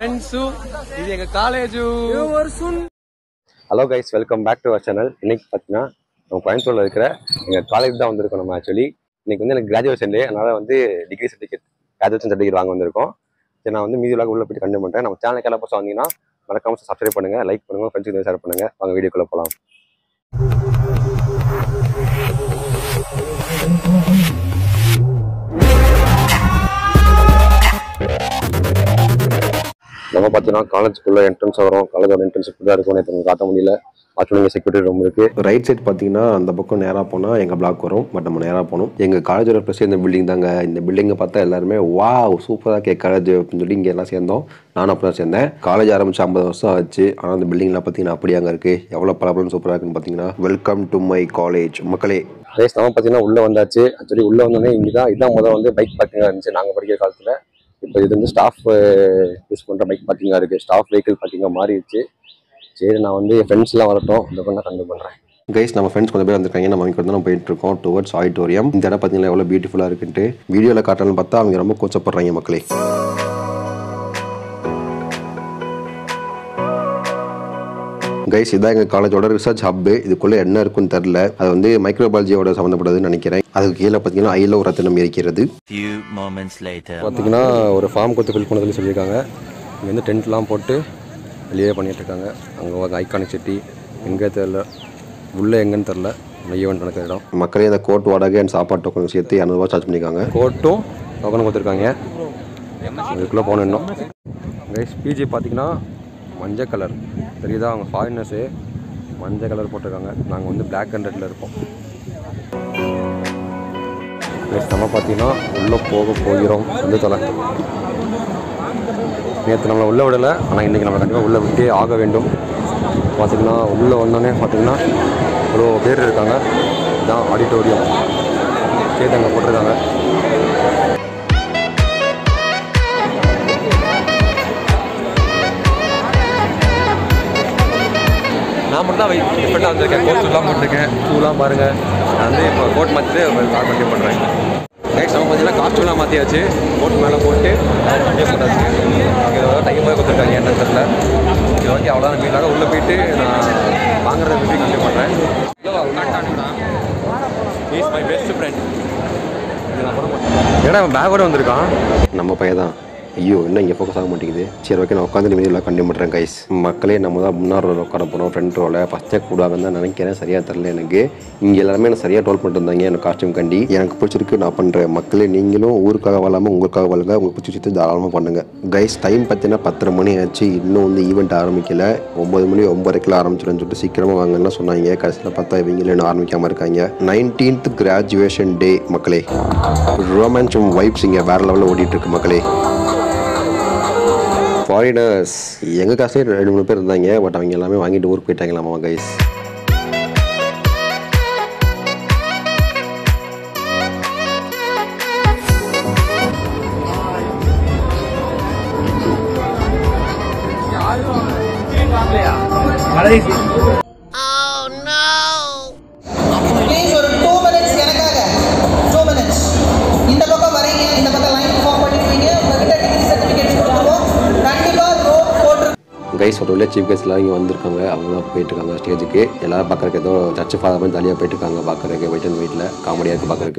Friends இது எங்க college hello guys welcome back to our channel இன்னைக்கு பார்த்தீங்கன்னா நம்ம கோயம்புத்தூர்ல இருக்கிற எங்கள் காலேஜ் தான் வந்திருக்கோம் நம்ம ஆக்சுவலி இன்னைக்கு வந்து எனக்கு கிராஜுவேஷன் டே அதனால வந்து டிகிரி சர்டிஃபிகேட் கிராஜுவேஷன் சர்டிஃபிகேட் வாங்க வந்திருக்கோம் சரி நான் வந்து மீதி உள்ள உள்ள போயிட்டு கண்டு பண்ணுறேன் நம்ம சேனலுக்கு எல்லாம் பசங்க வந்தீங்கன்னா மறக்காம சப்ஸ்கிரைப் பண்ணுங்க லைக் பண்ணுங்க ஃப்ரெண்ட்ஸுக்கு ஷேர் பண்ணுங்க வாங்க வீடியோக்குள்ள போகலாம் நம்ம பார்த்தீங்கன்னா காலேஜ்க்குள்ள என்ட்ரன்ஸ் வரும் காலேஜோட என்ட்ரன்ஸ் இப்படி தான் இருக்கும் நேற்று உங்களுக்கு காட்ட முடியல ஆக்சுவலி செக்யூரிட்டி ரூம் இருக்கு ரைட் சைட் பார்த்தீங்கன்னா அந்த பக்கம் நேராக போனால் எங்கள் பிளாக் வரும் பட் நம்ம நேராக போகணும் எங்கள் காலேஜோட ப்ளஸ் இந்த பில்டிங் தாங்க இந்த பில்டிங்கை பார்த்தா எல்லாருமே வா சூப்பராக கே காலேஜ் அப்படின்னு சொல்லி இங்கே எல்லாம் சேர்ந்தோம் நானும் அப்படி தான் சேர்ந்தேன் காலேஜ் ஆரம்பிச்சு ஐம்பது வருஷம் ஆச்சு ஆனால் அந்த பில்டிங்லாம் பார்த்தீங்கன்னா அப்படியே அங்கே இருக்குது எவ்வளோ பலபலம் சூப்பராக இருக்குன்னு பார்த்தீங்கன்னா வெல்கம் டு மை காலேஜ் மக்களே ரேஸ் நம்ம பார்த்தீங்கன்னா உள்ளே வந்தாச்சு ஆக்சுவலி உள்ளே வந்தோடனே இங்கே தான் இதான் முதல்ல வந்து பைக் பார்க்கிங்காக இருந்துச்சு நாங்கள் படிக்கிற காலத்தில் இப்போ இது வந்து ஸ்டாஃப் யூஸ் பண்ணுற பைக் பார்க்கிங்காக இருக்குது ஸ்டாஃப் வெஹிக்கிள் பார்க்கிங்காக மாறிடுச்சு சரி நான் வந்து என் ஃப்ரெண்ட்ஸ்லாம் வரட்டும் இந்த பண்ண கண்டு பண்ணுறேன் கைஸ் நம்ம ஃப்ரெண்ட்ஸ் கொஞ்சம் பேர் வந்திருக்காங்க நம்ம அவங்க வந்து நம்ம போயிட்டு இருக்கோம் டுவர்ட்ஸ் ஆடிட்டோரியம் இந்த இடம் பார்த்தீங்கன்னா எவ்வளோ பியூட்டிஃபுல்லாக இருக்குன்ட்டு வீடியோவில் காட்டணும்னு பார்த்தா அவங்க ரொம்ப கூச்சப்படுறாங்க மக்களே கைஸ் இதான் எங்கள் காலேஜோட ரிசர்ச் ஹப்பு இதுக்குள்ளே என்ன இருக்குன்னு தெரில அது வந்து மைக்ரோபாலஜியோட சம்மந்தப்பட்டதுன்னு நினைக்கிறேன் அதுக்கு கீழே பார்த்தீங்கன்னா ஐயில் ஒரு ரத்தினம் இருக்கிறது Few moments later. பார்த்தீங்கன்னா ஒரு ஃபார்ம் கொடுத்து ஃபில் பண்ண சொல்லி சொல்லியிருக்காங்க இங்கே வந்து டென்ட்லாம் போட்டு வெளியே பண்ணிட்டு இருக்காங்க அங்கே ஒரு ஐகானிக் சிட்டி எங்கே தெரில உள்ளே எங்கன்னு தெரில ஈவெண்ட் நடக்கிற இடம் மக்களே அந்த கோட் வாடகை அண்ட் சாப்பாடு டோக்கன் சேர்த்து இரநூறுவா சார்ஜ் பண்ணியிருக்காங்க கோட்டும் டோக்கனும் கொடுத்துருக்காங்க அதுக்குள்ளே போகணும் இன்னும் கைஸ் பிஜி பார்த்தீங்கன்னா மஞ்சள் கலர் தெரியுதா அவங்க ஃபாரினர்ஸு மஞ்சள் கலர் போட்டிருக்காங்க நாங்கள் வந்து பிளாக் அண்ட் ரெட்டில் இருப்போம் ப்ளஸ் நம்ம பார்த்தீங்கன்னா உள்ளே போக போகிறோம் வந்து தொலை நேற்று நம்மளை உள்ளே விடலை ஆனால் இன்றைக்கி நம்ம கண்டிப்பாக உள்ளே விட்டே ஆக வேண்டும் பார்த்தீங்கன்னா உள்ளே வந்தோடனே பார்த்தீங்கன்னா இவ்வளோ பேர் இருக்காங்க இதுதான் ஆடிட்டோரியம் சேர்த்து அங்கே போட்டிருக்காங்க நான் மட்டும் தான் டிஃப்ரெண்டாக வந்திருக்கேன் கோட் ஷூலாம் போட்டிருக்கேன் ஷூலாம் பாருங்கள் நான் வந்து இப்போ கோட் மாற்றிட்டு கார் பண்ணி பண்ணுறேன் நெக்ஸ்ட் நம்ம பார்த்தீங்கன்னா காஸ்ட்யூம்லாம் மாற்றியாச்சு கோட் மேலே போட்டு அப்படியே போட்டாச்சு இது டைம் போய் கொடுத்துருக்காங்க என்ன தெரில இது ஓகே அவ்வளோதான் வீட்டில் உள்ளே போயிட்டு நான் வாங்குறத பற்றி கண்டிப்பாக பண்ணுறேன் இஸ் மை பெஸ்ட் ஃப்ரெண்ட் ஏன்னா பேக்கோட வந்திருக்கான் நம்ம பையன் தான் ஐயோ இன்னும் இங்கே ஃபோக்கஸ் ஆக மாட்டேங்குது சரி ஓகே நான் உட்காந்து நிம்மதியில் கண்டினியூ பண்ணுறேன் கைஸ் மக்களே நம்ம தான் முன்னாள் ரோல் உட்கார போகிறோம் ஃப்ரண்ட் ரோல ஃபஸ்ட்டே கூடாங்கன்னு தான் நினைக்கிறேன் சரியாக தெரில எனக்கு இங்கே எல்லாருமே எனக்கு சரியாக டோல் பண்ணிட்டு இருந்தாங்க எனக்கு காஸ்டியூம் கண்டி எனக்கு பிடிச்சிருக்கு நான் பண்ணுறேன் மக்களே நீங்களும் ஊருக்காக வாழாமல் உங்களுக்காக வாழுங்க உங்களுக்கு பிடிச்ச விஷயத்தை தாராளமாக பண்ணுங்க கைஸ் டைம் பார்த்தீங்கன்னா பத்தரை மணி ஆச்சு இன்னும் வந்து ஈவெண்ட் ஆரம்பிக்கல ஒம்பது மணி ஒம்பரைக்குள்ள ஆரம்பிச்சிடும்னு சொல்லிட்டு சீக்கிரமாக வாங்கன்னா சொன்னாங்க கடைசியில் பார்த்தா இவங்களே இன்னும் ஆரம்பிக்காமல் இருக்காங்க நைன்டீன்த் கிராஜுவேஷன் டே மக்களே ரொமான்ஸ் வைப்ஸ் இங்கே வேற லெவலில் ஓடிட்டு இருக்கு மக்களே ஃபாரினர்ஸ் எங்கள் காசுலேயே ரெண்டு மூணு பேர் இருந்தாங்க பட் அவங்க எல்லாமே வாங்கிட்டு ஊருக்கு போயிட்டாங்களாமா கைஸ் ப்ளீஸ் ஒரு டூ மினிட்ஸ் எனக்காக டூ மினிட்ஸ் இந்த பக்கம் வரீங்க இந்த பக்கம் லைன் ஃபார்ம் பண்ணிடுவீங்க உங்ககிட்ட டிகிரி சர்டிஃபிகேட்ஸ் கொடுத்துருவோம் கண்டிப்பாக ரோட் போட்டு கைஸ் ஒரு உள்ள சீஃப் கெஸ்ட்லாம் இங்கே வந்திருக்காங்க அவங்க தான் போயிட்டு இருக்காங்க ஸ்டேஜுக்கு எல்லாரும் பார்க்கறதுக்கு ஏதோ சர்ச் ஃபாதர் மாதிரி ஜாலியாக போயிட்டு இருக்காங்க பார்க்கறதுக்கு வெயிட் அண்ட் வெயிட்டில் காமெடியாக இருக்குது பார்க்கறதுக்கு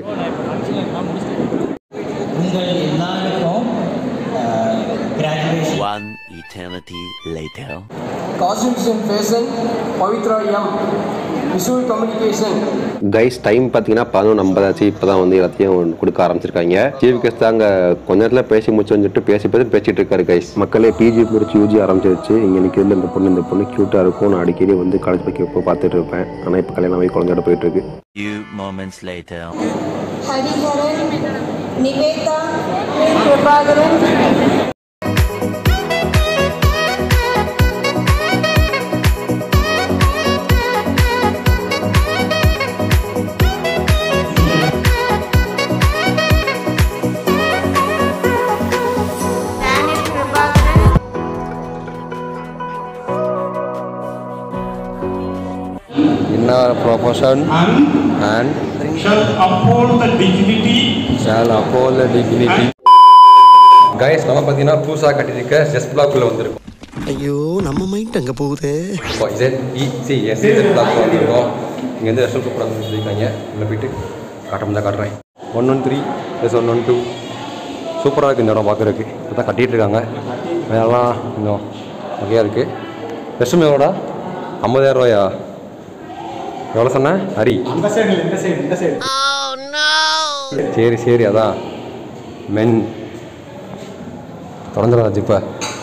உங்கள் எல்லாருக்கும் கிராஜுவேஷன் One eternity later. காசிம்சன் fashion Pavithra M visual communication guys time பார்த்தீங்கன்னா பதினொன்று ஐம்பதாச்சு இப்போ தான் வந்து எல்லாத்தையும் கொடுக்க ஆரம்பிச்சிருக்காங்க சீஃப் கெஸ்ட் தாங்க கொஞ்ச நேரத்தில் பேசி முடிச்சு வந்துட்டு பேசி பேசி பேசிட்டு இருக்காரு கைஸ் மக்களே பிஜி முடிச்சு யூஜி ஆரம்பிச்சிருச்சு இங்கே நிற்கிறது இந்த பொண்ணு இந்த பொண்ணு க்யூட்டாக இருக்கும் நான் அடிக்கடி வந்து காலேஜ் பைக்கு இப்போ பார்த்துட்டு இருப்பேன் ஆனால் இப்போ கல்யாணம் ஆகி குழந்தையோட போயிட்டு இருக்கு Few moments later. Hariharan Nivetha Prabhakaran Daniel Prabhakaran என்ன ப்ரொபோஷன் and shall uphold the dignity shall uphold the dignity guys நம்ம பார்த்தீங்கன்னா புதுசாக கட்டியிருக்க செஸ் பிளாக்குள்ளே வந்திருக்கோம் ஐயோ நம்ம மைண்ட் அங்க போகுதே இப்போ இசட் இசி எஸ்சி செட் பிளாக் வந்திருக்கோம் இங்கேருந்து ரெஸ்ட் சூப்பராக சொல்லியிருக்காங்க உள்ளே போயிட்டு காட்ட முடிஞ்சா காட்டுறேன் one one three plus one one two சூப்பராக இருக்குது இந்த இடம் பார்க்குறதுக்கு இப்போ தான் கட்டிகிட்டு இருக்காங்க வேறெல்லாம் கொஞ்சம் வகையாக இருக்குது ரெஸ்ட் எவ்வளோடா ஐம்பதாயிரம் ரூபாயா எவ்வளோ சொன்னேன் ஹரி சரி சரி அதான் மென் தொடர்ந்துடாச்சு இப்போ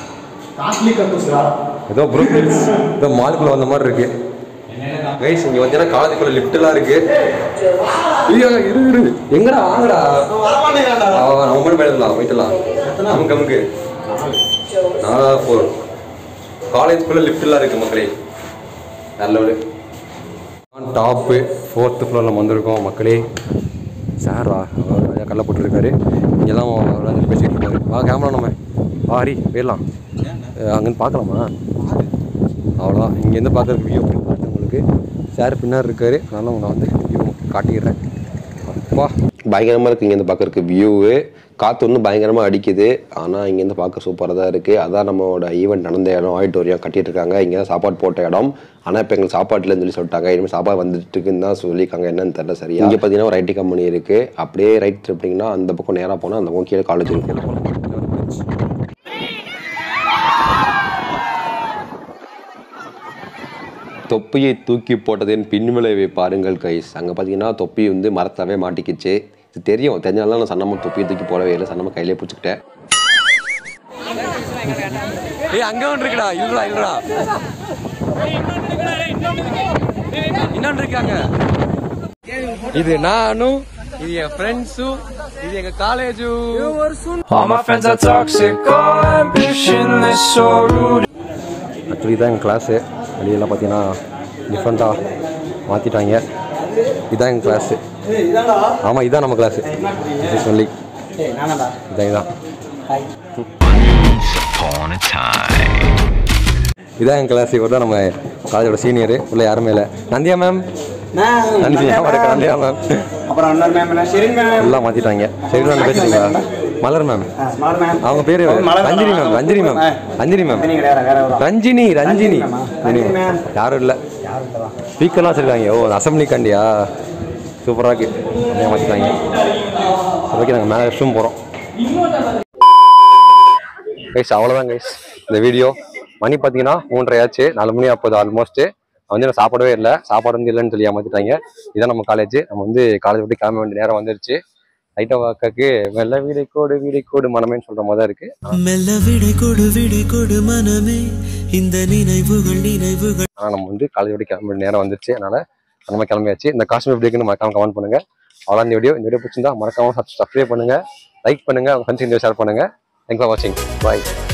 ஏதோ ப்ரூக் ஏதோ மாலுக்குள்ள வந்த மாதிரி இருக்கு கைஸ் இங்க வந்தீங்கன்னா காலேஜுக்குள்ள லிஃப்ட்லாம் இருக்கு ஐயோ இரு இரு எங்கடா வாங்கடா அவன் நம்ம மட்டும் போயிடலாம் போயிட்டலாம் நமக்கு நமக்கு நாலா ஃபோர் காலேஜுக்குள்ள லிஃப்ட்லாம் இருக்கு மக்களே வேற லெவலு டாப்பு ஃபோர்த்து ஃப்ளோரில் நம்ம வந்திருக்கோம் மக்களே சாரா அவர் ஐயா கல்ல போட்டுருக்காரு இங்கே தான் விளையாண்டு பேசிகிட்டு இருக்காரு வா கேமரா நம்ம வா ஹரி போயிடலாம் அங்கேருந்து பார்க்கலாமா அவ்வளோதான் இங்கேருந்து பார்க்குறதுக்கு வியூ அப்படின்னு பார்த்தேன் உங்களுக்கு சார் பின்னாடி இருக்காரு அதனால உங்களை வந்து வியூ காட்டிடுறேன் அப்பா பயங்கரமாக இருக்குது இங்கேருந்து பார்க்கறதுக்கு வியூவு காற்று வந்து பயங்கரமாக அடிக்குது ஆனால் இங்கேருந்து பார்க்க சூப்பராக தான் இருக்குது அதான் நம்மளோட ஈவெண்ட் நடந்த இடம் ஆடிட்டோரியம் கட்டிட்டு இருக்காங்க இங்கே தான் சாப்பாடு போட்ட இடம் ஆனால் இப்போ எங்களுக்கு சாப்பாட்டுலன்னு சொல்லி சொல்லிட்டாங்க இனிமேல் சாப்பாடு வந்துட்டு இருக்குன்னு தான் சொல்லியிருக்காங்க என்னன்னு தெரியல சரியா இங்கே பார்த்தீங்கன்னா ஒரு ஐடி கம்பெனி இருக்குது அப்படியே ரைட் திருப்பிட்டிங்கன்னா அந்த பக்கம் நேராக போனால் அந்த பக்கம் கீழே காலேஜ் இருக்கும் தொப்பியை தூக்கி போட்டதின் பின்விளைவை பாருங்கள் கைஸ் அங்கே பார்த்தீங்கன்னா தொப்பி வந்து மரத்தாவே மாட்டிக்கிச்சு இது தெரியும் தெரிஞ்சாலும் நான் சன்னமாக தொப்பியை தூக்கி போடவே இல்லை சன்னமாக கையிலே பிடிச்சிக்கிட்டேன் ஏய் அங்க ஒன்று இருக்குடா இல்லடா இல்லடா இன்னொன்று இருக்காங்க இது நானும் இது என் ஃப்ரெண்ட்ஸும் இது எங்க காலேஜும் All my friends are toxic, all ambitionless, so rude. Actually தான் எங்கள் கிளாஸு வெளியெல்லாம் பார்த்தீங்கன்னா டிஃப்ரெண்ட்டாக மாற்றிட்டாங்க இதான் எங்கள் கிளாஸு ஆமாம் இதான் நம்ம கிளாஸு சொல்லி இதான் இதான் இதான் என் கிளாஸ் இவர் தான் நம்ம காலேஜோட சீனியரு உள்ள யாருமே இல்லை நந்தியா மேம் நந்தி ஞாபகம் இருக்கா? நந்தியா மேம் அப்புறம் இன்னொரு மேம் என்ன ஷெரின் மேம் எல்லாம் மாற்றிட்டாங்க சரி மேம் பேசுறீங்களா மலர் மேம் ஸ்மார்ட் மேம் அவங்க பேரு Malar Ranjini ma'am Ranjini ma'am Ranjini ma'am Ranjini கிடையாது, வேற ஒரு ரஞ்சினி ரஞ்சினி ரஞ்சினி மேம். ரஞ்சினி ரஞ்சினி மேம். யாரும் இல்லை ஸ்பீக்கர்லாம் வச்சிருக்காங்க ஓ அசம்பிளி கண்டியா சூப்பராக இருக்கு அப்படியே மாற்றிட்டாங்க ஓகே நாங்கள் மேலே ரெஸ்ட் ரூம் போகிறோம் கைஸ் அவ்வளோதான் கைஸ் இந்த வீடியோ மணி பார்த்தீங்கன்னா மூன்றரை ஆச்சு நாலு மணி அப்போது ஆல்மோஸ்ட்டு வந்து நான் சாப்பிடவே இல்லை சாப்பாடு வந்து இல்லைன்னு சொல்லி ஏமாத்திட்டாங்க இதான் நம்ம காலேஜ் நம்ம வந்து காலேஜ் விட்டு கிளம்ப வேண்டிய நேரம் வந்துருச்சு லைட்டாக வாக்காக்கு மெல்ல வீடை கோடு வீடை கோடு மனமேன்னு சொல்கிற மாதிரி தான் இருக்குது மெல்ல விடை கொடு விடை கொடு மனமே இந்த நினைவுகள் நினைவுகள் ஆனால் நம்ம வந்து காலேஜ் விட்டு கிளம்ப வேண்டிய நேரம் வந்துருச்சு அதனால நம்ம கிளம்பியாச்சு இந்த காஸ்டியூம் எப்படி இருக்குன்னு மறக்காம கமெண்ட் பண்ணுங்க அவ்வளோ இந்த வீடியோ இந்த வீடியோ பிடிச்சிருந்தா மறக்காம சப்ஸ்கிரைப் பண்ணுங்க லைக் பண்ணுங்க உங்க ஃப்ரெண்ட்ஸ் இந்த ஷேர் பண்ணுங்க தேங்க்ஸ் ஃபார் வாட்சிங் பாய்